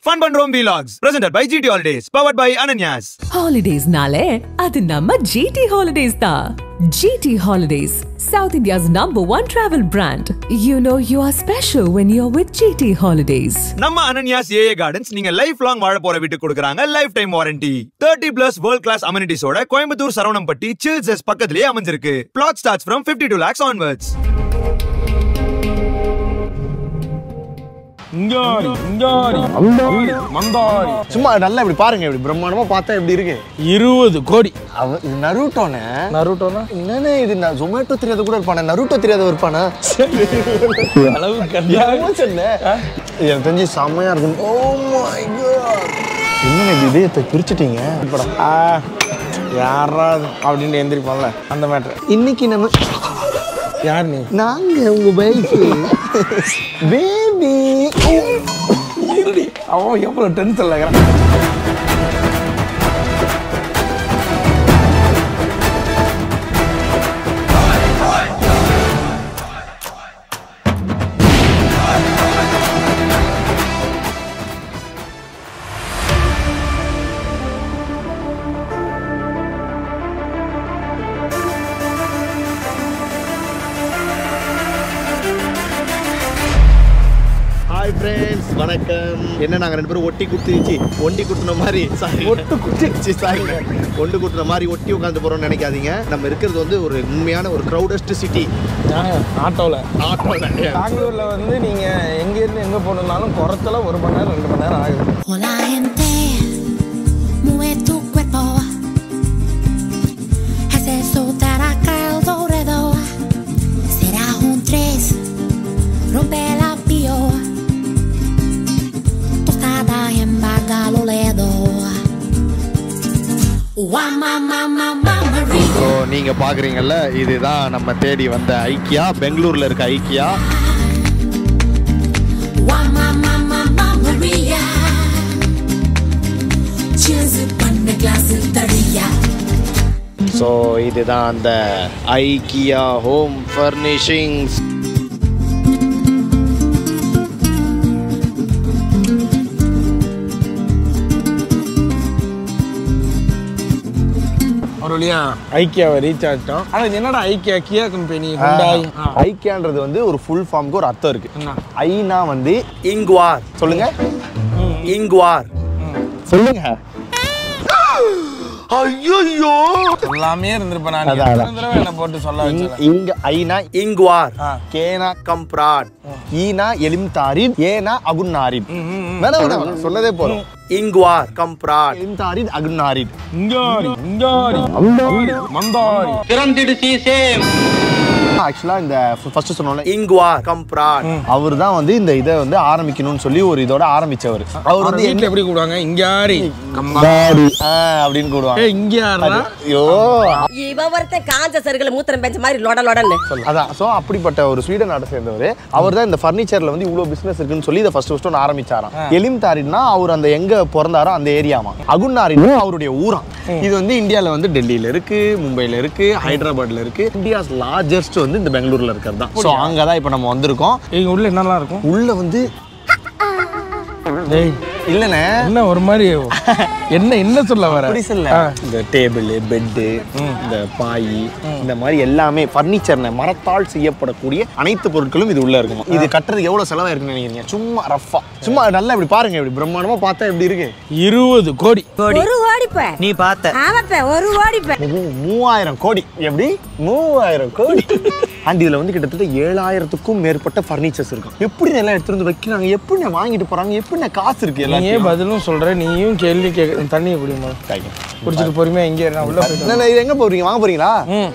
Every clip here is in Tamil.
ஃபன் பண்றோம் vlogs presented by GT Holidays powered by Ananyas ஹாலிடேஸ்னாலே அது நம்ம ஜிடி ஹாலிடேஸ் தான் GT holidays south India's number one travel brand you know you are special when you are with GT holidays நம்ம அனன்யாஸ் ஏஏ கார்டன்ஸ் நீங்க லைஃப் லாங் வாழ போற வீட்டுக்கு கொடுக்குறாங்க life time warranty thirty plus world class அமினிட்டிஸோட கோயம்புத்தூர் சரவணம்பட்டி சில்சஸ் பக்கத்திலேயே அமைஞ்சிருக்கு flat starts from 52 two lakhs onwards இங்காரி இங்காரி அந்தாரி மந்தாரி சும்மா நல்லா இப்படி பாருங்க இப்படி பிரம்மாண்டமா பார்த்தா எப்படி இருக்கு இருபது கோடி அவ இது நருட்டோனே நருட்டோனா என்னன்னு இது நான் ஜொமேட்டோ தெரியாத கூட இருப்பானே நருட்டோ தெரியாத இருப்பானே அளவு கண்டியா சொன்னேன் எனக்கு தெரிஞ்சு செம்மையா இருக்கும் ஓ மை காட் என்னங்க இப்படி இதயத்தை பிரிச்சுட்டீங்க இப்படா ஆ யாராவது அப்படின்னு எந்திரிப்பான்ல அந்த மேட்ரு இன்னைக்கு நம்ம யார் நீ நாங்க உங்க பைக் பேபி இருடி அவன் எவ்வளோ டென்ஷன்ல இருக்கிறான் ஹாய் ஃப்ரெண்ட்ஸ் வணக்கம் என்ன நாங்க ரெண்டு பேரும் ஒட்டி குத்துச்சு ஒண்டி குத்துன மாதிரி சாரி ஒட்டு குத்திச்சு சாரி ஒண்டு குத்துன மாதிரி ஒட்டி உட்காந்து போறோம்னு நினைக்காதீங்க நம்ம இருக்கிறது வந்து ஒரு உண்மையான ஒரு க்ரௌடஸ்ட் சிட்டி ஆட்டோவில் ஆட்டோல பெங்களூர்ல வந்து நீங்க எங்க இருந்து எங்க போகணும்னாலும் குறைச்சல ஒரு மணி நேரம் ரெண்டு மணி நேரம் ஆகுது Hola gente, mueve tu cuerpo, haz eso acá alrededor. Será un tres, rompe la pio, tostada en Bagaloledo. Mama, mama, mama, so நீங்க பாக்குறீங்கல்ல இதுதான் நம்ம தேடி வந்த ஐக்கியா பெங்களூர்ல இருக்க IKEA Mama, mama, mama, Maria. Cheers பண்ண glass தடியா ஸோ இதுதான் அந்த ஐக்கியா ஹோம் ஃபர்னிஷிங்ஸ் ஒரு வழியா ஐக்கியாவை ரீச் ஆகிட்டோம் ஆனா இது என்னடா ஐக்கியா கியா கம்பெனி ஹுண்டாய் ஐக்கியான்றது வந்து ஒரு ஃபுல் ஃபார்முக்கு ஒரு அர்த்தம் இருக்கு என்ன? ஐனா வந்து இங்குவார் சொல்லுங்க இங்குவார் சொல்லுங்க ஐயோ எல்லாமே இருந்திருப்பேன் நான் அதான், அதான். எத்தனை தடவை என்ன போட்டு சொல்ல வச்சேன் இங்க ஐனா இங்குவார் ஆ. கேனா கம்ப்ராட் ஈனா எலிம்தாரித் ஏனா அகுன்னாரித் வேணாம் வேணாம் வேணாம், சொன்னதே போதும் இங்குவார் கம்ப்ராட் எலிம்தாரித் அகுன்னாரித் இங்காரி இங்காரி அந்தாரி மந்தாரி ஆக்சுவலா இந்த ஃபர்ஸ்ட் சொன்னோம்ல இங்குவார் கம்ப்ராட் அவர் தான் வந்து இந்த இதை வந்து ஆரம்பிக்கணும்னு சொல்லி ஒரு இதோட ஆரம்பிச்சவர் அவர் அவர் வந்து வீட்டுல எப்படி கூடுவாங்க இங்காரி கம்பாடி அப்படின்னு கூடுவாங்க ஏய் இங்காரா ஐயோ இவ ஒருத்தன் காஞ்ச சருகுல மூத்திரம் பெஞ்ச மாதிரி லொட லொடன்னு அதான் ஸோ அப்படிப்பட்ட ஒரு ஸ்வீடன் நாட்டை சேர்ந்தவர் அவர் தான் இந்த ஃபர்னிச்சர்ல வந்து இவ்வளோ பிசினஸ் இருக்குன்னு சொல்லி இதை ஃபர்ஸ்ட் ஃபர்ஸ்ட் ஒன்று ஆரம்பிச்சாராம் எலிம் தாரின்னா அவர் அந்த எங்க பிறந்தாரோ அந்த ஏரியாமா அகுன்னாரின்னு அவருடைய ஊராம் இது வந்து இந்தியாவில் வந்து டெல்லியில இருக்கு மும்பைல இருக்கு ஹைதராபாத்ல இருக்கு இந்தியாஸ் லார்ஜஸ்ட் வந்து இந்த பெங்களூர்ல இருக்கிறது தான் ஸோ அங்கே தான் இப்போ நம்ம வந்திருக்கோம் எங்க உள்ள என்னலாம் இருக்கும் உள்ள வந்து டேய் இல்லைண்ணே என்ன ஒரு மாதிரி என்ன என்ன சொல்ல வர அப்படி சொல்ல இந்த டேபிள் பெட்டு இந்த பாய் இந்த மாதிரி எல்லாமே ஃபர்னிச்சர்ன மரத்தால் செய்யப்படக்கூடிய அனைத்து பொருட்களும் இது உள்ள இருக்கும் இது கட்டுறதுக்கு எவ்வளவு செலவா இருக்குன்னு நினைக்கிறீங்க சும்மா ரஃபா சும்மா நல்லா இப்படி பாருங்க இப்படி பிரம்மாண்டமா பார்த்தா எப்படி இருக்கு இருபது கோடி ஒரு ஓடிப்ப நீ பார்த்த ஆமாப்ப ஒரு ஓடிப்ப மூ- மூவாயிரம் கோடி எப்படி மூவாயிரம் கோடி அண்ட் இதுல வந்து கிட்டத்தட்ட ஏழாயிரத்துக்கும் மேற்பட்ட ஃபர்னிச்சர்ஸ் இருக்கும் எப்படி எல்லாம் எடுத்துட்டு வந்து வைக்கிறாங்க எப்படி நான் வாங்கிட்டு போறாங்க எப்படி நான் காசு இருக்கு நீயே எல்லாத்தையும் பதிலும் சொல்ற நீயும் கேள்வி கேட்க தண்ணியை குடிமா குடிச்சிட்டு பொறுமையா இங்கே நான் உள்ள போயிட்டு என்ன, இது எங்க போறீங்க வாங்க போறீங்களா ம்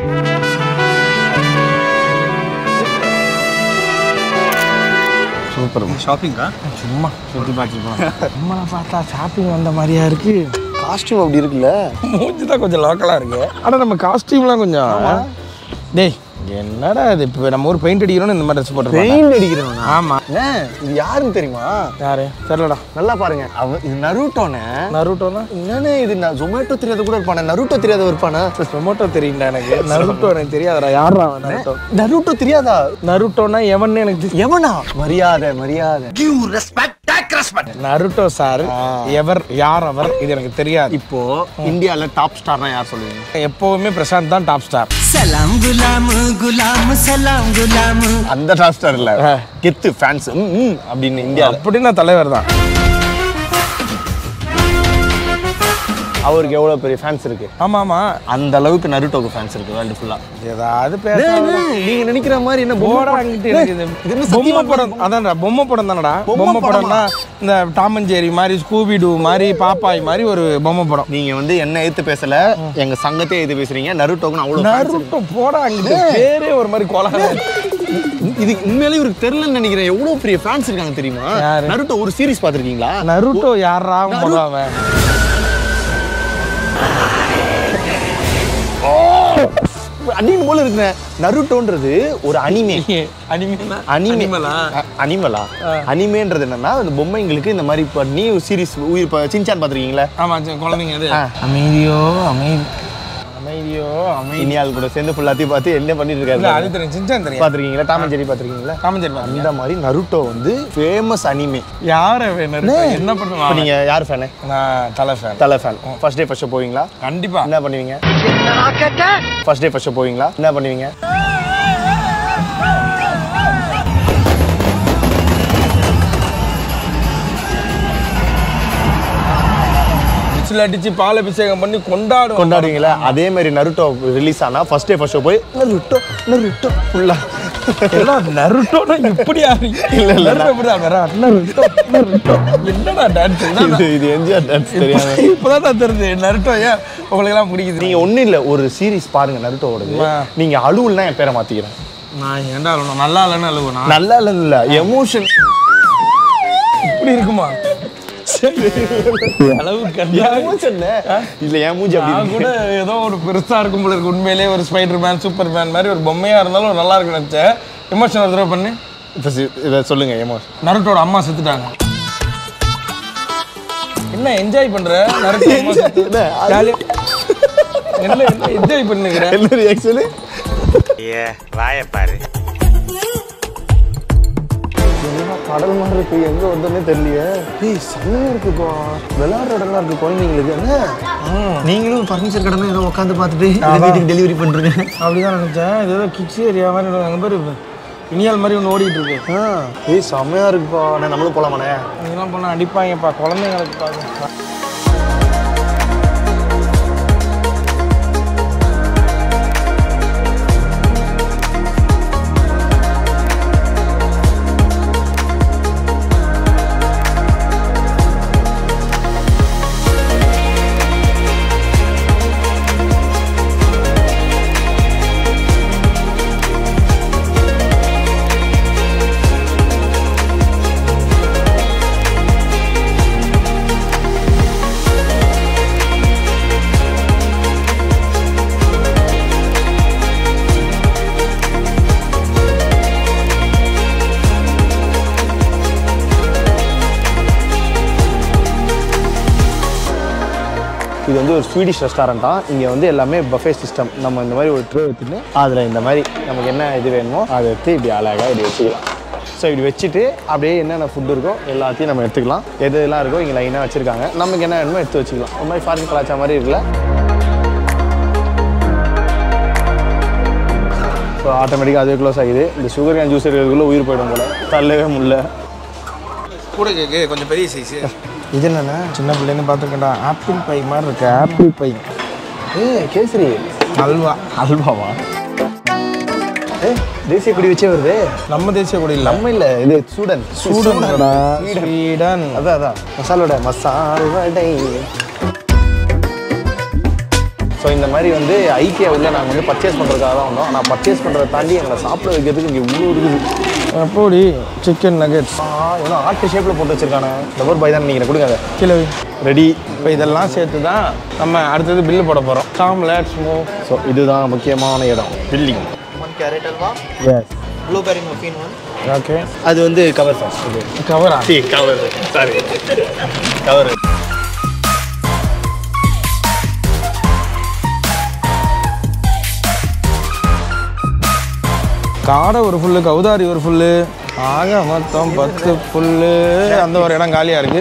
சூப்பர் ஷாப்பிங்கா சும்மா சுத்தி பார்த்துட்டு போலாம் சும்மா பார்த்தா ஷாப்பிங் வந்த மாதிரியா இருக்கு காஸ்டியூம் அப்படி இருக்குல்ல மூஞ்சி தான் கொஞ்சம் லோக்கலா இருக்கு ஆனா நம்ம காஸ்டியூம்லாம் கொஞ்சம் டேய் என்னடா இது இப்போ நம்ம ஊர் பெயிண்ட் அடிக்கணும்னு இந்த மாதிரி ட்ரெஸ் போட்டுருப்பாங்க பெயிண்ட் அடிக்கிறவனா ஆமா ஏன் இது யாருன்னு தெரியுமா யாரு தெரியலடா நல்லா பாருங்க அவ இது நருட்டோனே நருட்டோனா என்னன்னு இது நான் ஜொமேட்டோ தெரியாத கூட இருப்பானே நருட்டோ தெரியாத இருப்பானே டொமேட்டோ தெரியும்டா எனக்கு நருட்டோ எனக்கு தெரியாதடா யாரா அவன் நருட்டோ நருட்டோ தெரியாதா நருட்டோனா எவன்னு எனக்கு தெரியும் எவனா மரியாதை மரியாதை நருட்டோ சார் எவர் யார் அவர் இது எனக்கு தெரியாது இப்போ இந்தியால டாப் ஸ்டார்னா யார் சொல்லுவீங்க எப்பவுமே பிரசாந்த் தான் டாப் ஸ்டார் सलाम गुलाम गुलाम सलाम गुलाम அந்த டாப் ஸ்டார் இல்ல கெத்து ஃபேன்ஸ் அப்படின்னு இந்தியால அப்படின்னா தலைவர் தான் அவருக்கு எவ்வளவு பெரிய ஃபேன்ஸ் இருக்கு ஆமா ஆமா அந்த அளவுக்கு நருட்டோக்கு ஃபேன்ஸ் இருக்கு வேர்ல்டு ஃபுல்லா ஏதாவது பேச நீங்க நினைக்கிற மாதிரி என்ன போடா அங்கிட்டு எனக்கு இது. இது என்ன பொம்மை சத்தியமா படம் அதான்டா பொம்மை படம் தானடா பொம்மை பொம்மை படம்னா படமா? இந்த டாம் அண்ட் ஜெரி மாதிரி ஸ்கூபி டூ மாதிரி பாப்பாய் மாதிரி ஒரு பொம்மை படம் நீங்க வந்து என்ன எதிர்த்து பேசல எங்க சங்கத்தையே எதிர்த்து பேசுறீங்க நருட்டோக்கு அவ்வளவு fans இருக்கு. நருட்டோ போடா அங்கிட்டு பேரே ஒரு மாதிரி கொலகல இது உண்மையிலேயே இவருக்கு தெரியலன்னு நினைக்கிறேன் எவ்வளவு பெரிய ஃபேன்ஸ் இருக்காங்க தெரியுமா யாரு? நருட்டோ ஒரு சீரிஸ் பாத்திருக்கீங்களா நருட்டோ யாரா முதல்ல அவன் அடின்னு போல இருக்குங்க நருட்டோன்றது ஒரு அனிமே அனிமே அனிமே அனிமலா? அ- அனிமலா அனிமேன்றது என்னன்னா அந்த பொம்மைங்களுக்கு இந்த மாதிரி பண்ணி ஒரு சீரிஸ் உயிர் ப- சின்சான் பாத்திருக்கீங்களா ஆமா சரி, குழந்தைங்க இது ஆ. அமைதியோ அமைதி அமைதியோ அமைதி இனியால் கூட சேர்ந்து ஃபுல்லாத்தையும் பார்த்து என்ன பண்ணிட்டு இல்ல இருக்காரு அது தெரியும் சின்சான் தெரியும் பாத்திருக்கீங்களா டாம் அண்ட் ஜெரி பாத்திருக்கீங்களா டாம் அண்ட் ஜெரி பாருங்க. அந்த மாதிரி நருட்டோ வந்து ஃபேமஸ் அனிமே யார வேணும் என்ன இப்போ பண்ணுவாங்க நீங்க யார் ஃபேனு நான் தலை ஃபேன் தலை fan first day first show போவீங்களா கண்டிப்பா என்ன பண்ணுவீங்க ஃபர்ஸ்ட் டே ஃபர்ஸ்ட் ஷோ போவீங்களா என்ன பண்ணுவீங்க விசில் அடிச்சு பால் அபிஷேகம் பண்ணி கொண்டாடும் கொண்டாடுவீங்களா அதே மாதிரி நருட்டோ ரிலீஸ் ஆனா ஃபர்ஸ்ட் டே ஃபர்ஸ்ட் ஷோ போய் நருட்டோ நருட்டோ ஃபுல்லா எல்லாம் நருட்டோனா இப்படி ஆடுறீங்க இல்ல, இல்ல, நருட்டோ இப்படி ஆடுறா? Naruto, Naruto. என்னடா டான்ஸ் இது இது எம்ஜிஆர் டான்ஸ் தெரியாம இப்பதான் நான் தெரியுது நருட்டோ ஏன் உங்களுக்கு எல்லாம் பிடிக்குது நீங்க ஒண்ணும் இல்ல ஒரு சீரிஸ் பாருங்க நருட்டோவோடது ஆ. நீங்க அழுவல்னா என் பேரை மாத்திக்கிறேன் நான் ஏன்டா அழுவணும் நல்லா இல்லைன்னு அழுவணும் நல்லா இல்ல இல்ல எமோஷன் இப்படி இருக்குமா அளவு கண்டா எமோஷன் இல்ல என் மூஞ்சி அப்படி நான் இருக்கு. கூட ஏதோ ஒரு பெருசா இருக்கும் போல இருக்கு உண்மையிலேயே ஒரு ஸ்பைடர் மேன் சூப்பர் மேன் மாதிரி ஒரு பொம்மையா இருந்தாலும் நல்லா இருக்குன்னு நினைச்சேன் எமோஷன் ஒரு தடவை பண்ணு இப்ப சி- இத சொல்லுங்க எமோஷன் நருட்டோட அம்மா செத்துட்டாங்க என்ன என்ஜாய் பண்ற நருட்டோ அம்மா செத்து என்ன? அது- ஜாலியா என்ன என்ன என்ஜாய் பண்ணுகிற என்ன ரியாக்ஷன் கடல் மாதிரி இருக்கு எங்க வந்தோன்னே தெரியலையே ஏய் செம்மையா இருக்குப்பா விளையாடுற இடம்லாம் இருக்கு குழந்தைங்களுக்கு என்ன நீங்களும் ஃபர்னிச்சர் கடை ஏதோ உட்காந்து பார்த்துட்டு வீட்டுக்கு டெலிவரி பண்றீங்க அப்படிதான் நினைச்சேன் இது ஏதோ கிட்ஸ் ஏரியா மாதிரி அங்கே பேர் இனியால் மாதிரி ஒன்று ஓடிட்டு இருக்கு ஆ ஏய் செம்மையா இருக்குப்பா நான் நம்மளும் போலாமாண்ணே இதெல்லாம் பண்ண அடிப்பாங்கப்பா குழந்தைங்களுக்கு பாருங்க இது வந்து ஒரு ஸ்வீடிஷ் ரெஸ்டாரண்ட்டா இங்கே வந்து எல்லாமே பஃபே சிஸ்டம் நம்ம இந்த மாதிரி ஒரு ட்ரே எடுத்துட்டு அதில் இந்த மாதிரி நமக்கு என்ன இது வேணுமோ அதை எடுத்து இப்படி அழகாக இப்படி வச்சுக்கலாம் ஸோ இப்படி வச்சுட்டு அப்படியே என்னென்ன ஃபுட் இருக்கோ எல்லாத்தையும் நம்ம எடுத்துக்கலாம் எது எதெல்லாம் இருக்கோ இங்கே லைனாக வச்சுருக்காங்க நமக்கு என்ன வேணுமோ எடுத்து வச்சுக்கலாம் ஒரு மாதிரி ஃபாரின் கலாச்சார மாதிரி இருக்குல்ல ஸோ ஆட்டோமேட்டிக்காக அதுவே க்ளோஸ் ஆகுது இந்த சுகர் கேன் ஜூஸ் இருக்கிறதுக்குள்ளே உயிர் போயிடும் போல தள்ளவே முடியல கூட கேக்கு கொஞ்சம் பெரிய சைஸ் இது என்னண்ணா சின்ன பிள்ளைன்னு பார்த்துக்கண்டா ஆப்பிள் பை மாதிரி இருக்கு ஆப்பிள் பை ஏ கேசரி அல்வா அல்வாவா ஏ தேசிய கொடி வச்சே வருது நம்ம தேசிய கொடி இல்லை நம்ம இல்ல இது சூடன் ஸ்வீடன்டா ஸ்வீடன் அதான் அதான் மசாலோட மசால் வடை ஸோ இந்த மாதிரி வந்து ஐக்கிய உள்ள நாங்கள் வந்து பர்ச்சேஸ் பண்ணுறதுக்காக தான் வந்தோம் ஆனால் பர்ச்சேஸ் பண்ணுறதை தாண்டி எங்களை சாப்பிட வைக்கிறதுக்கு இங்கே இவ்வளோ இருக்குது எப்படி சிக்கன் நகெட்ஸ் ஆ ஏன்னா ஆட்டு ஷேப்பில் போட்டு வச்சிருக்கானே டபுள் பை தான் நீங்கள் கொடுங்க அதை கிலோ ரெடி இப்போ இதெல்லாம் சேர்த்து தான் நம்ம அடுத்தது பில்லு போட போகிறோம் காம்லெட்ஸ் மோ ஸோ இதுதான் முக்கியமான இடம் பில்லிங் கேரட் அல்வா yes blueberry muffin one okay அது வந்து கவர் சார் இது கவரா கவர் சாரி கவர் காடை ஒரு ஃபுல்லு கௌதாரி ஒரு ஃபுல்லு ஆக மொத்தம் பத்து புல்லு அந்த ஒரு இடம் காலியாக இருக்கு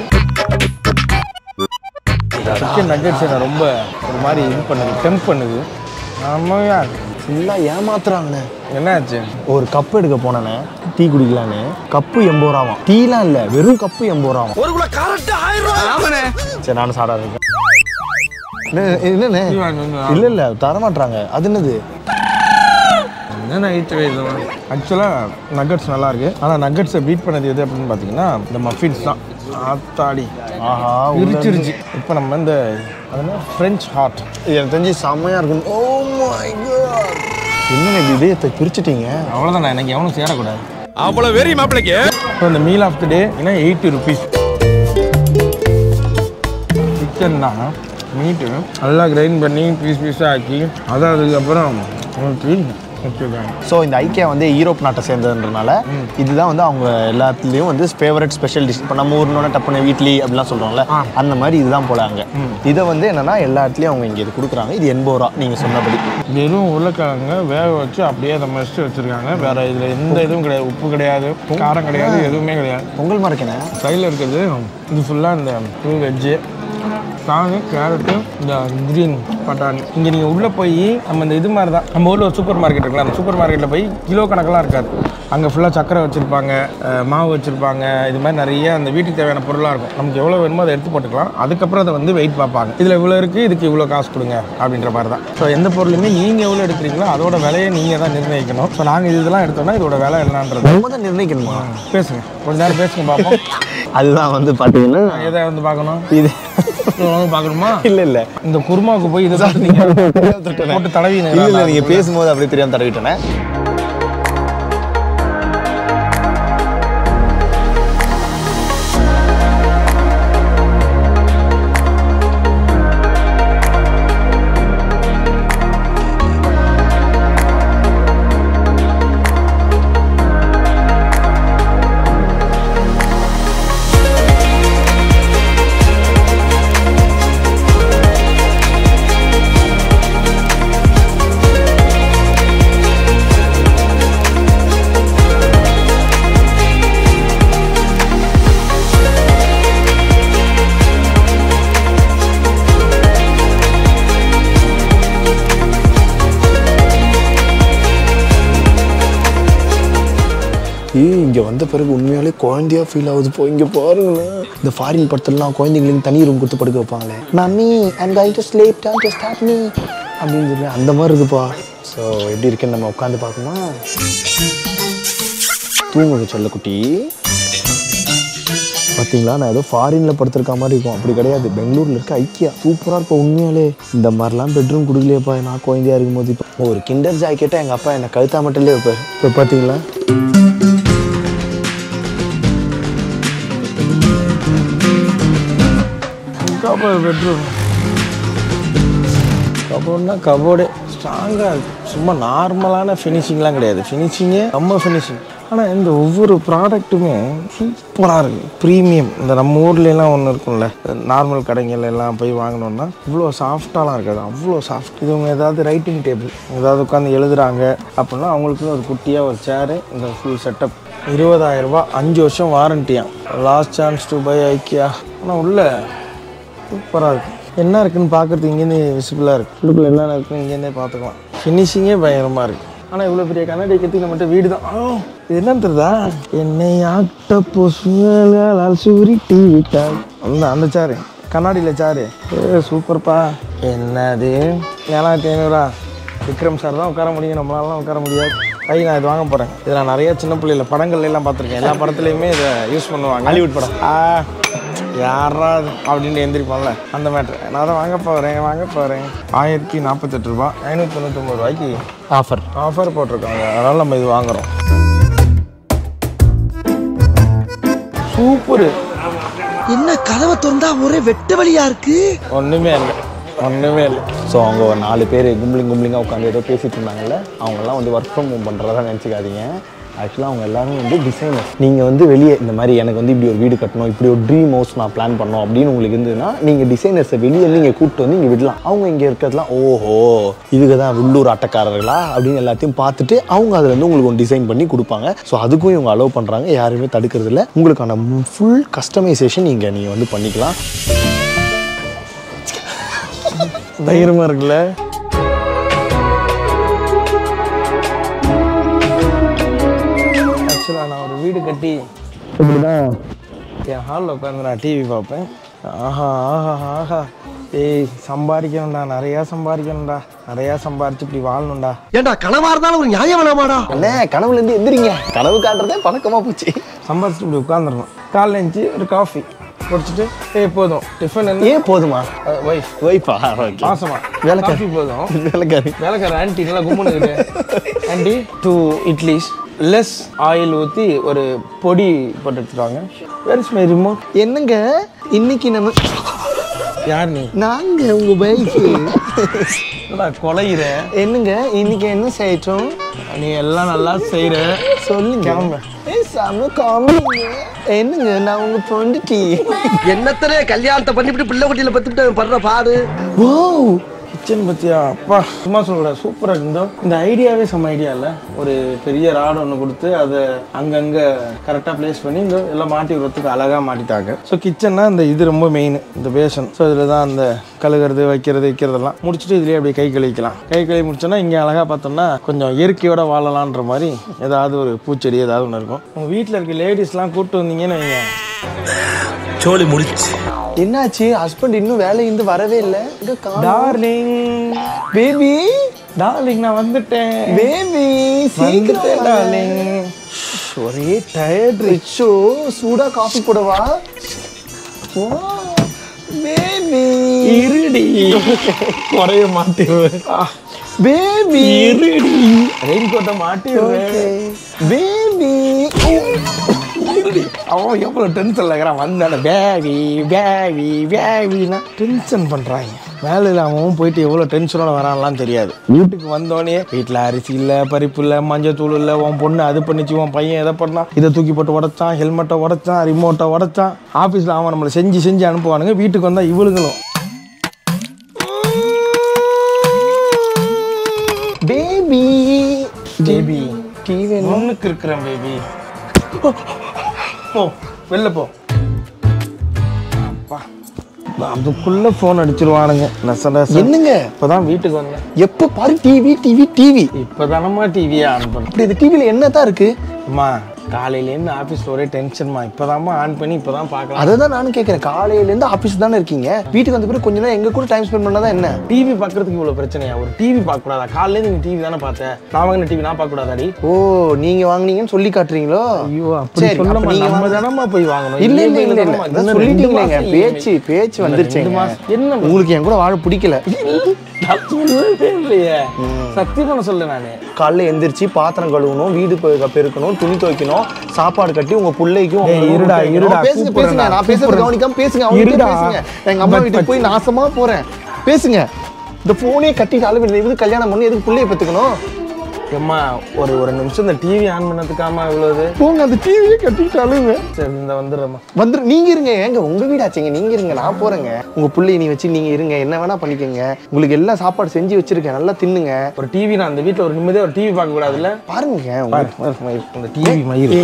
சிக்கன் நக்கெட்ஸ் என்ன ரொம்ப ஒரு மாதிரி இது பண்ணுது டெம்ப் பண்ணுது ஆமாயா ஃபுல்லாக ஏமாத்துறாங்கண்ணே என்னாச்சு ஒரு கப்பு எடுக்க போனேண்ணே டீ குடிக்கலான்னு கப்பு எண்பது ரூபாவாம் டீலாம் இல்லை வெறும் கப்பு எண்பது ரூபாவாம் ஒரு கிலோ கரெக்டாக ஆயிரம் சரி நானும் சாடா இருக்கேன் என்ன- என்னண்ணே ரூபா இல்லை இல்லை தரமாட்றாங்க அது என்னது என்ன நைட்டு இதெல்லாம் ஆக்சுவலாக நக்கட்ஸ் நல்லா இருக்கு ஆனால் நக்கட்ஸை பீட் பண்ணது எது அப்படின்னு பார்த்தீங்கன்னா இந்த மஃபின்ஸ் தான் ஆத்தாடி ஆஹா பிரிச்சிருச்சு இப்போ நம்ம இந்த அதனால ஃப்ரெஞ்ச் ஹாட் இது எனக்கு தெரிஞ்சு செம்மையாக இருக்கும் ஓ மை காட் என்னண்ணே இப்படி இதயத்தை பிரிச்சுட்டீங்க அவ்வளோதான் எனக்கு எவனும் சேரக்கூடாது அவ்வளவு வெறி மாப்பிளைக்கு ஸோ இந்த மீல் ஆஃப் த டே ஏன்னா எயிட்டி ருபீஸ் சிக்கன் தான் மீட்டு நல்லா கிரைண்ட் பண்ணி பீஸ் பீஸாக ஆக்கி அதை அதுக்கப்புறம் ஊற்றி வச்சுருக்காங்க ஸோ இந்த ஐக்கியா வந்து ஈரோப் நாட்டை சேர்ந்ததுன்றனால இதுதான் வந்து அவங்க எல்லாத்துலேயும் வந்து ஃபேவரட் ஸ்பெஷல் டிஷ் இப்போ நம்ம ஊர்னோட டப்புனு வீட்லி அப்படிலாம் சொல்கிறோம்ல அந்த மாதிரி இதுதான் போல அங்கே இதை வந்து என்னன்னா எல்லா இடத்துலையும் அவங்க இங்கே இது கொடுக்குறாங்க இது எண்பது ரூபா நீங்கள் சொன்னபடி வெறும் உருளைக்கிழங்கு வேக வச்சு அப்படியே அதை மசிச்சு வச்சுருக்காங்க வேறு இதில் எந்த இதுவும் கிடையாது உப்பு கிடையாது காரம் கிடையாது எதுவுமே கிடையாது பொங்கல் மறக்கணே சைடில் இருக்கிறது இது ஃபுல்லாக இந்த ஃபுல் வெஜ்ஜு காங்கு கேரட்டு இந்த க்ரீன் பட்டாணி இங்கே நீங்கள் உள்ளே போய் நம்ம இந்த இது மாதிரி தான் நம்ம ஊரில் ஒரு சூப்பர் மார்க்கெட் இருக்குல்ல அந்த சூப்பர் மார்க்கெட்டில் போய் கிலோ கணக்கெல்லாம் இருக்காது அங்கே ஃபுல்லாக சக்கரை வச்சுருப்பாங்க மாவு வச்சுருப்பாங்க இது மாதிரி நிறைய அந்த வீட்டுக்கு தேவையான பொருளாக இருக்கும் நமக்கு எவ்வளோ வேணுமோ அதை எடுத்து போட்டுக்கலாம் அதுக்கப்புறம் அதை வந்து வெயிட் பார்ப்பாங்க இதில் இவ்வளோ இருக்குது இதுக்கு இவ்வளோ காசு கொடுங்க அப்படின்ற மாதிரி தான் ஸோ எந்த பொருளுமே நீங்கள் எவ்வளோ எடுக்கிறீங்களோ அதோட விலையை நீங்கள் தான் நிர்ணயிக்கணும் ஸோ நாங்கள் இதெல்லாம் எடுத்தோம்னா இதோட விலை என்னன்றது நம்ம தான் நிர்ணயிக்கணுமா பேசுங்க கொஞ்ச நேரம் பேசுங்க பார்ப்போம் அதுதான் வந்து பார்த்தீங்கன்னா எதை வந்து பார்க்கணும் இது பார்க்கணுமா இல்லை இல்லை இந்த குருமாவுக்கு போய் இதை பார்த்து நீங்க போட்டு தடவி இல்லை இல்லை நீங்கள் பேசும்போது அப்படியே தெரியாம தடவிட்டேனே ஏய் இங்கே வந்த பிறகு உண்மையாலே குழந்தையா ஃபீல் ஆகுது போ இங்கே பாருங்களேன் இந்த ஃபாரின் படத்துலலாம் குழந்தைங்களுக்கு தனி ரூம் கொடுத்து படுக்க வைப்பாங்களே mummy I'm going to sleep down to start me அப்படின்னு சொல்லி அந்த மாதிரி இருக்குப்பா ஸோ எப்படி இருக்குன்னு நம்ம உட்காந்து பார்க்கணுமா தூங்குங்க செல்லக்குட்டி பார்த்தீங்களா நான் ஏதோ ஃபாரினில் படுத்திருக்க மாதிரி இருக்கும் அப்படி கிடையாது பெங்களூரில் இருக்க ஐக்கியா சூப்பராக இருப்பா உண்மையாலே இந்த மாதிரிலாம் பெட்ரூம் கொடுக்கலையேப்பா நான் குழந்தையா இருக்கும்போது இப்போ ஒரு கிண்டர் ஜாக்கெட்டாக எங்கள் அப்பா என்னை கழுத்தா மட்டும்லே வைப்பார் இப்போ பார்த்தீங்களா பெட்ரூம் கபோர்ட்னா கபோர்டு ஸ்ட்ராங்காக சும்மா நார்மலான ஃபினிஷிங்லாம் கிடையாது ஃபினிஷிங்கே நம்ம ஃபினிஷிங் ஆனால் இந்த ஒவ்வொரு ப்ராடக்ட்டுமே சூப்பராக இருக்குது ப்ரீமியம் இந்த நம்ம ஊர்லலாம் ஒன்று இருக்கும்ல நார்மல் கடைங்கள்ல எல்லாம் போய் வாங்கினோம்னா இவ்வளோ சாஃப்டாலாம் இருக்காது அவ்வளோ சாஃப்ட் இது இவங்க ஏதாவது ரைட்டிங் டேபிள் ஏதாவது உட்காந்து எழுதுறாங்க அப்படின்னா அவங்களுக்குன்னு ஒரு குட்டியாக ஒரு சேரு இந்த ஃபுல் செட்டப் இருபதாயிரம் ரூபாய் அஞ்சு வருஷம் வாரண்டியா last chance to buy IKEA ஆனால் உள்ள சூப்பராக இருக்குது என்ன இருக்குன்னு பார்க்குறதுக்கு இங்கேருந்து விசிபிளாக இருக்குது உள்ளுக்குள்ள என்னென்ன இருக்குன்னு இங்கேருந்தே பார்த்துக்கலாம் ஃபினிஷிங்கே பயங்கரமாக இருக்குது ஆனால் இவ்வளோ பெரிய கண்ணாடி கற்றுக்கு நம்மகிட்ட வீடு தான் ஆ, இது என்னன்னு தெரியுதா என்னை ஆட்ட பொசுகளால் சுருட்டி விட்டாள் அந்த அந்த சாரு கண்ணாடியில் சாரு ஏ சூப்பர்ப்பா என்னது ஏழாயிரத்தி ஐநூறா விக்ரம் சார் தான் உட்கார முடியும் நம்மளாலாம் உட்கார முடியாது ஐ நான் இது வாங்க போகிறேன் இதை நான் நிறைய சின்ன பிள்ளைல படங்கள்ல எல்லாம் பார்த்துருக்கேன் எல்லா படத்துலையுமே இதை யூஸ் பண்ணுவாங்க ஹாலிவுட் படம் ஆ யாரா இது? அப்படின்னு எந்திரிப்பான்ல அந்த மேட்ரு நான் தான் வாங்க போகிறேன் வாங்க போகிறேன் ஆயிரத்தி நாற்பத்தெட்டு ரூபா ஐநூற்றி தொண்ணூத்தொம்பது ரூபாய்க்கு ஆஃபர் ஆஃபர் போட்டிருக்காங்க அதனால் நம்ம இது வாங்குறோம் சூப்பரு என்ன கதவை திறந்தா ஒரே வெட்ட வழியா இருக்கு ஒன்றுமே இல்லை ஒன்றுமே இல்லை ஸோ அவங்க ஒரு நாலு பேர் கும்பலிங் கும்பலிங்காக உட்காந்து ஏதோ பேசிட்டு இருந்தாங்கல்ல அவங்கெல்லாம் வந்து ஒர்க் ஃப்ரம் ஹோம் பண்ணுறதா நினச்சிக்காதீங்க ஆக்சுவலாக அவங்க எல்லாரும் வந்து டிசைனர் நீங்கள் வந்து வெளியே இந்த மாதிரி எனக்கு வந்து இப்படி ஒரு வீடு கட்டணும் இப்படி ஒரு ட்ரீம் ஹவுஸ் நான் பிளான் பண்ணோம் அப்படின்னு உங்களுக்கு இருந்ததுன்னா நீங்கள் டிசைனர்ஸை வெளியே நீங்கள் கூப்பிட்டு வந்து இங்கே விடலாம் அவங்க இங்கே இருக்கிறதுலாம் ஓஹோ இதுக்கு தான் உள்ளூர் ஆட்டக்காரர்களா அப்படின்னு எல்லாத்தையும் பார்த்துட்டு அவங்க அதில் வந்து உங்களுக்கு ஒன்று டிசைன் பண்ணி கொடுப்பாங்க ஸோ அதுக்கும் இவங்க அலோவ் பண்ணுறாங்க யாருமே தடுக்கிறது இல்லை உங்களுக்கான ஃபுல் கஸ்டமைசேஷன் நீங்கள் நீங்கள் வந்து பண்ணிக்கலாம் தைரியமாக இருக்குல்ல ஆக்சுவலாக நான் ஒரு வீடு கட்டி இப்படிதான் என் ஹாலில் உட்காந்து நான் டிவி பார்ப்பேன் ஆஹா ஆஹா ஆஹா ஏய் சம்பாதிக்கணும்டா நிறையா சம்பாதிக்கணும்டா நிறையா சம்பாரிச்சு இப்படி வாழணும்டா ஏன்டா கனவா இருந்தாலும் ஒரு நியாயம் வேணாமாடா அண்ணே கனவுல இருந்து எந்திரிங்க கனவு காட்டுறதே பழக்கமா போச்சு சம்பாதிச்சுட்டு இப்படி உட்காந்துருணும் காலைல எழுந்துச்சி ஒரு காஃபி குடிச்சிட்டு ஏய் போதும் டிஃபன் என்ன ஏன் போதுமா ஒய்ஃப் வைப்பா மாசமா வேலைக்காரி. காஃபி போதும் வேலைக்காரி வேலைக்கார ஆன்ட்டி நல்லா கும்பிடுங்க aunty two idlis less oil ஊற்றி ஒரு பொடி போட்டு எடுத்துருவாங்க வெரி மை ரிமோட் என்னங்க இன்னைக்கு நம்ம யார் நீ நாங்க உங்க பைக் என்னடா கொலையிற என்னங்க இன்னைக்கு என்ன செய்யட்டும் நீ எல்லாம் நல்லா செய்கிற சொல்லுங்க கிளம்பு. ஏய் செம காமெடிங்க என்னங்க நான் உங்க பொண்டுட்டி என்னத்தனே கல்யாணத்தை பண்ணிவிட்டு பிள்ளை குட்டியில பத்துட்டு படுற பாடு ஓ கிச்சன் பத்தியா அப்பா சும்மா சொல்லக்கூடாது சூப்பராக இருந்தோம் இந்த ஐடியாவே செம்ம ஐடியா இல்லை ஒரு பெரிய ராடு ஒன்று கொடுத்து அதை அங்கங்கே கரெக்டாக ப்ளேஸ் பண்ணி இந்த எல்லாம் மாட்டி விடுறதுக்கு அழகாக மாட்டிட்டாங்க ஸோ கிச்சன்னா இந்த இது ரொம்ப மெயின் இந்த பேசன் ஸோ இதில் தான் அந்த கழுகுறது வைக்கிறது வைக்கிறதெல்லாம் முடிச்சுட்டு இதுலேயே அப்படியே கை கழுவிக்கலாம் கை கழுவி முடிச்சோன்னா இங்கே அழகாக பார்த்தோம்னா கொஞ்சம் இயற்கையோட வாழலான்ற மாதிரி ஏதாவது ஒரு பூச்செடி ஏதாவது ஒன்று இருக்கும் உங்கள் வீட்டில் இருக்க லேடிஸ்லாம் கூப்பிட்டு வந்தீங்கன்னு வைங்க சோழி முடிச்சு என்னாச்சு ஹஸ்பண்ட் இன்னும் வேலையிருந்து வரவே இல்லை எங்க காணோம்? டார்லிங் பேபி டார்லிங் நான் வந்துட்டேன் பேபி வந்துட்டேன் டார்லிங் ஒரே டயர்ட் ரிச்சோ சூடா காஃபி போடவா பேபி இருடி குறைய மாட்டிடுவேன் பேபி இருடி ரெயின் கோட்டை மாட்டிடுவேன் பேபி அவன் எவ்வளோ டென்ஷனில் இருக்கிறான் வந்தான பேவி பேவி பேவின்னா டென்ஷன் பண்ணுறாங்க வேலையில் அவன் போயிட்டு எவ்வளோ டென்ஷனோட வரான்லாம் தெரியாது வீட்டுக்கு வந்தோடனே வீட்டில் அரிசி இல்லை பருப்பு இல்லை மஞ்சத்தூள் இல்லை உன் பொண்ணு அது பண்ணிச்சு உன் பையன் எதை பண்ணான் இதை தூக்கி போட்டு உடச்சான் ஹெல்மெட்டை உடச்சான் ரிமோட்டை உடச்சான் ஆஃபீஸில் அவன் நம்மளை செஞ்சு செஞ்சு அனுப்புவானுங்க வீட்டுக்கு வந்தால் இவளுங்களும் பேபி பேபி டிவி ஒன்றுக்கு இருக்கிறேன் பேபி போ வெளில போ அப்பா அதுக்குள்ள ஃபோன் அடிச்சிருவானுங்க நச நச என்னங்க இப்போதான் வீட்டுக்கு வந்தேன் எப்ப பாரு டிவி டிவி டிவி இப்போதானம்மா டிவியை ஆன் பண்ண அப்படி இந்த டிவில என்னதான் இருக்கு அம்மா காலையிலேருந்து ஆஃபீஸில் ஒரே டென்ஷன்மா இப்போதாம்மா ஆன் பண்ணி இப்போதான் பார்க்கலாம் அதை தான் நானும் கேட்குறேன் காலையில இருந்து ஆபீஸ் தானே இருக்கீங்க வீட்டுக்கு வந்த பிறகு கொஞ்ச நேரம் எங்க கூட டைம் ஸ்பெண்ட் பண்ணாதான் என்ன டிவி பார்க்கறதுக்கு இவ்வளோ பிரச்சனையா ஒரு டிவி பார்க்கக்கூடாதா காலையிலேருந்து நீ டிவி தானே பார்த்தேன் நான் வாங்கின டிவி நான் பார்க்கக்கூடாதாடி ஓ நீங்க வாங்குனீங்கன்னு சொல்லி காட்டுறீங்களோ ஐயோ அப்படி சரி, சொல்ல அப்ப நீங்க நீங்க நம்ம வாங்க- தானம்மா போய் வாங்கணும் இல்ல இல்ல EMI இல்ல இல்ல தானம்மா. அதான் இன்னும் ரெண்டு சொல்லிட்டீங்களேங்க மாசம் பேச்சு EMI. பேச்சு இன்னும் வந்துருச்சுங்க ரெண்டு மாசம். என்ன உங்களுக்கு என் கூட வாழ பிடிக்கல நான் சொல்லவே இல்லையே சத்தியம் பண்ண சொல்ல நானு காலைல எந்திரிச்சு பாத்திரம் கழுவணும் வீடு பெ- பெருக்கணும் துணி துவைக்கணும் சாப்பாடு கட்டி உங்க பிள்ளைக்கும் ஏய், உங்களுக்கு இருடா, வைக்கணும். இருடா, பேசுங்க பேசுங்க கூப்பிடுறேன்டா, நான் பேசுறது கூப்பிடுறேன். கவனிக்காம பேசுங்க அவங்க இருடா. பேசுங்க எங்க அம்மா பட், வீட்டுக்கு பட். போய் நாசமா போறேன் பேசுங்க இந்த போனே கட்டிட்டு அளவு எதுக்கு கல்யாணம் பண்ணி எதுக்கு பிள்ளைய பெத்துக்கணும் அம்மா ஒரு ஒரு நிமிஷம் இந்த டிவி ஆன் பண்ணதுக்காம இவ்வளவு போங்க அந்த டிவியே கட்டிட்டு அழுங்க சரி இந்த வந்துடுறேம்மா வந்துரு நீங்க இருங்க ஏங்க உங்க வீடாச்சுங்க நீங்க இருங்க நான் போறேங்க உங்க பிள்ளைய நீ வச்சு நீங்க இருங்க என்ன வேணா பண்ணிக்கங்க உங்களுக்கு எல்லா சாப்பாடு செஞ்சு வச்சிருக்கேன் நல்லா தின்னுங்க ஒரு டிவி நான் அந்த வீட்டில் ஒரு நிம்மதியாக ஒரு டிவி பார்க்க கூடாதுல்ல பாருங்க பாரு, உங்க- பாரு, மயில். இந்த டிவி மயிர்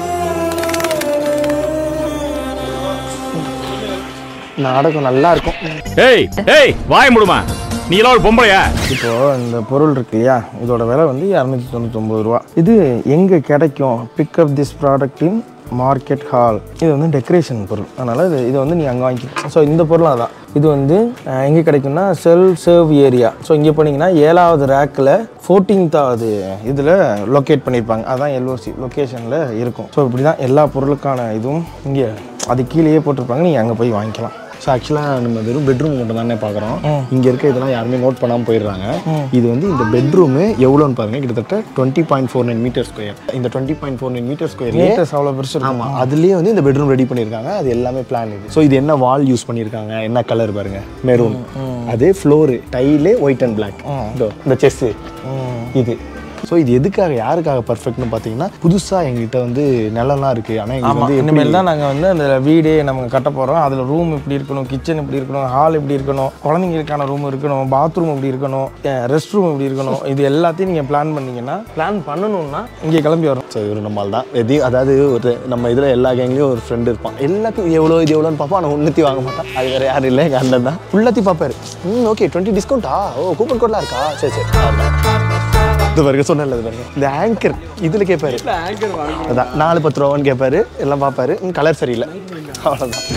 நாடகம் நல்லா இருக்கும் ஏய் ஏய் வாய முடுமா நீ எல்லாம் ஒரு பொம்பளையா இப்போ இந்த பொருள் இருக்கு இல்லையா இதோட விலை வந்து இரநூத்தி தொண்ணூத்தொம்பது ரூபா இது எங்கே கிடைக்கும் pickup this product in market hall இது வந்து டெக்கரேஷன் பொருள் அதனால் இது இதை வந்து நீ அங்கே வாங்கிக்கலாம் ஸோ இந்த பொருள் அதான் இது வந்து அஹ், எங்கே கிடைக்கும்னா செல் சர்வ் ஏரியா ஸோ இங்கே போனீங்கன்னா ஏழாவது ரேக்கில் ஃபோர்டீன்த்தாவது இதில் லொக்கேட் பண்ணியிருப்பாங்க அதான் எல்ஓசி லொக்கேஷனில் இருக்கும் ஸோ இப்படி தான் எல்லா பொருளுக்கான இதுவும் இங்கே அது கீழேயே போட்டிருப்பாங்க நீங்கள் அங்கே போய் வாங்கிக்கலாம் ஸோ ஆக்சுவலாக நம்ம வெறும் பெட்ரூம் மட்டும் தானே பார்க்குறோம் இங்கே இருக்க இதெல்லாம் யாருமே நோட் பண்ணாமல் போயிடுறாங்க இது வந்து இந்த பெட்ரூமு எவ்வளோன்னு பாருங்க கிட்டத்தட்ட twenty point four nine meter square இந்த twenty point four nine meter square meters அவ்வளோ பெருசு இருக்கும் ஆமாம் அதுலேயே வந்து இந்த பெட்ரூம் ரெடி பண்ணியிருக்காங்க அது எல்லாமே பிளான் இது ஸோ இது என்ன வால் யூஸ் பண்ணியிருக்காங்க என்ன கலர் பாருங்க மெரூன் அதே floor tile white and black இந்த செஸ்ஸு இது ஸோ இது எதுக்காக யாருக்காக பர்ஃபெக்ட்னு பார்த்தீங்கன்னா புதுசாக எங்கிட்ட வந்து நிலம்லாம் இருக்குது ஆனால் எங்களுக்கு ஆமாம் வந்து இனிமேல் எப்படி- தான் நாங்கள் வந்து அந்த வீடே நம்ம கட்ட போகிறோம் அதில் ரூம் இப்படி இருக்கணும் கிச்சன் இப்படி இருக்கணும் ஹால் இப்படி இருக்கணும் குழந்தைங்களுக்கான ரூம் இருக்கணும் பாத்ரூம் இப்படி இருக்கணும் ரெஸ்ட் ரூம் இப்படி இருக்கணும் இது எல்லாத்தையும் நீங்கள் பிளான் பண்ணீங்கன்னா பிளான் பண்ணணும்னா இங்கே கிளம்பி வரும் ஸோ இவர் நம்மால் தான் எதையும் அதாவது ஒரு நம்ம இதில் எல்லா கேங்லேயும் ஒரு ஃப்ரெண்டு இருப்பான் எல்லாத்தையும் இது எவ்வளோ இது எவ்வளோன்னு பார்ப்போம் ஆனால் உன்னத்தி வாங்க மாட்டான் அது வேறு யாரும் இல்லை எங்கள் அண்ணன் தான் உள்ளத்தி பார்ப்பாரு ம் ஓகே டுவெண்ட்டி டிஸ்கவுண்ட்டா ஓ கூப்பன் கோட்லாம் இருக்கா சரி சரி இது பாருங்க சொன்னல இது பாருங்க இந்த ஆங்கர் இதில் கேட்பாரு அதான் நாலு பத்து ரூபான்னு கேட்பாரு எல்லாம் பார்ப்பாரு கலர் சரியில்லை அவ்வளோதான்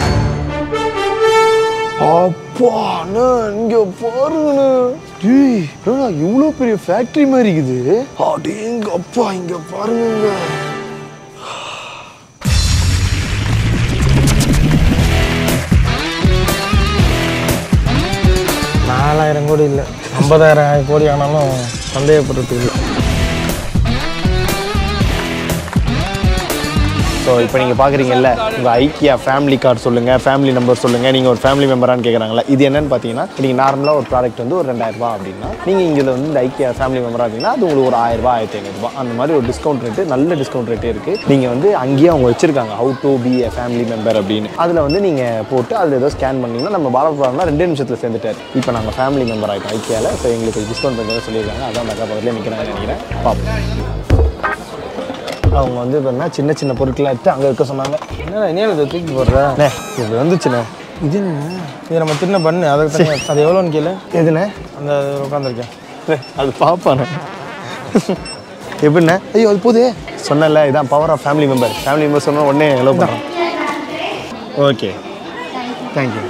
அப்பா அண்ணா இங்க பாருங்கண்ணா டேய் என்னடா இவ்வளோ பெரிய ஃபேக்டரி மாதிரி இருக்குது அடேங்க அப்பா இங்க பாருங்க நாலாயிரம் கோடி இல்லை ஐம்பதாயிரம் கோடி ஆனாலும் சந்தேகப்படுறதுக்கு இல்லை ஸோ இப்போ நீங்கள் பார்க்குறீங்கல்ல உங்கள் ஐக்கியா ஃபேமிலி கார்டு சொல்லுங்கள் ஃபேமிலி நம்பர் சொல்லுங்கள் நீங்கள் ஒரு ஃபேமிலி மெம்பரான்னு கேட்குறாங்களா இது என்னன்னு பார்த்தீங்கன்னா நீங்கள் நார்மலாக ஒரு ப்ராடக்ட் வந்து ஒரு ரெண்டாயிரம் ரூபாய் அப்படின்னா நீங்கள் இங்கே வந்து இந்த ஐக்கியா ஃபேமிலி மெம்பராக இருந்தீங்கன்னா அது உங்களுக்கு ஒரு ஆயிரம் ரூபாய் ஆயிரத்தி ஐநூறுபா அந்த மாதிரி ஒரு டிஸ்கவுண்ட் ரேட்டு நல்ல டிஸ்கவுண்ட் ரேட்டே இருக்குது நீங்கள் வந்து அங்கேயே அவங்க வச்சிருக்காங்க how to be a family member அப்படின்னு அதில் வந்து நீங்கள் போட்டு அதில் ஏதோ ஸ்கேன் பண்ணீங்கன்னா நம்ம பாலபுரம்னா ரெண்டே நிமிஷத்தில் சேர்ந்துட்டார் இப்போ நாங்கள் ஃபேமிலி மெம்பர் ஆகிட்டோம் ஐக்கியாவில் ஸோ எங்களுக்கு டிஸ்கவுண்ட் பண்ணுறது சொல்லியிருக்காங்க அதான் அந்த அக்கா பக்கத்துலேயே நிற்கிறாங்கன்னு நினைக்கிறேன் பார்ப்போம் அவங்க வந்து பார்த்தீங்கன்னா சின்ன சின்ன பொருட்களை எடுத்து அங்கே இருக்க சொன்னாங்க என்னடா என்ன இதை தூக்கி போடுற அண்ணே, இது வந்துச்சுண்ணே இது என்ன இது நம்ம தின்ன பண்ணு அதை தனியா- அது எவ்வளோன்னு கேளு எதுண்ணே அந்த உட்காந்துருக்கேன் அண்ணே, அது பாப்பாண்ணே எப்படிண்ணே ஐயோ அது போதே சொன்னல இதான் power of family member family member சொன்ன உடனே ஹலோ பண்ணுறோம் ஓகே தேங்க்யூ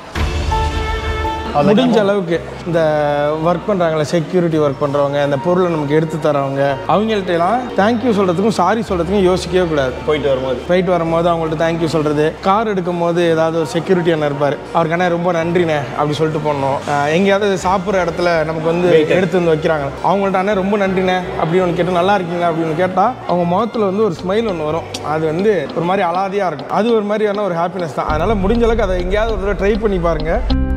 முடிஞ்ச அளவுக்கு இந்த ஒர்க் பண்ணுறாங்களே செக்யூரிட்டி ஒர்க் பண்ணுறவங்க இந்த பொருளை நமக்கு எடுத்து தரவங்க அவங்கள்ட்ட எல்லாம் தேங்க்யூ சொல்கிறதுக்கும் சாரி சொல்கிறதுக்கும் யோசிக்கவே கூடாது போயிட்டு வரும்போது போயிட்டு வரும்போது அவங்கள்ட்ட தேங்க்யூ சொல்கிறது கார் எடுக்கும் போது ஏதாவது ஒரு செக்யூரிட்டி அண்ணன் இருப்பார் அவருக்கு அண்ணா ரொம்ப நன்றிண்ணே அப்படி சொல்லிட்டு போடணும் அஹ் எங்கேயாவது சாப்பிட்ற இடத்துல நமக்கு வந்து எடுத்து வந்து வைக்கிறாங்க அவங்கள்ட்ட அண்ணா ரொம்ப நன்றிண்ணே அப்படி ஒன்று கேட்டு நல்லா இருக்கீங்களா அப்படின்னு கேட்டால் அவங்க முகத்தில் வந்து ஒரு ஸ்மைல் ஒன்று வரும் அது வந்து ஒரு மாதிரி அலாதியாக இருக்கும் அது ஒரு மாதிரியான ஒரு ஹாப்பினஸ் தான் அதனால் முடிஞ்ச அளவுக்கு அதை எங்கேயாவது ஒரு ட்ரை பண்ணி பாருங்கள்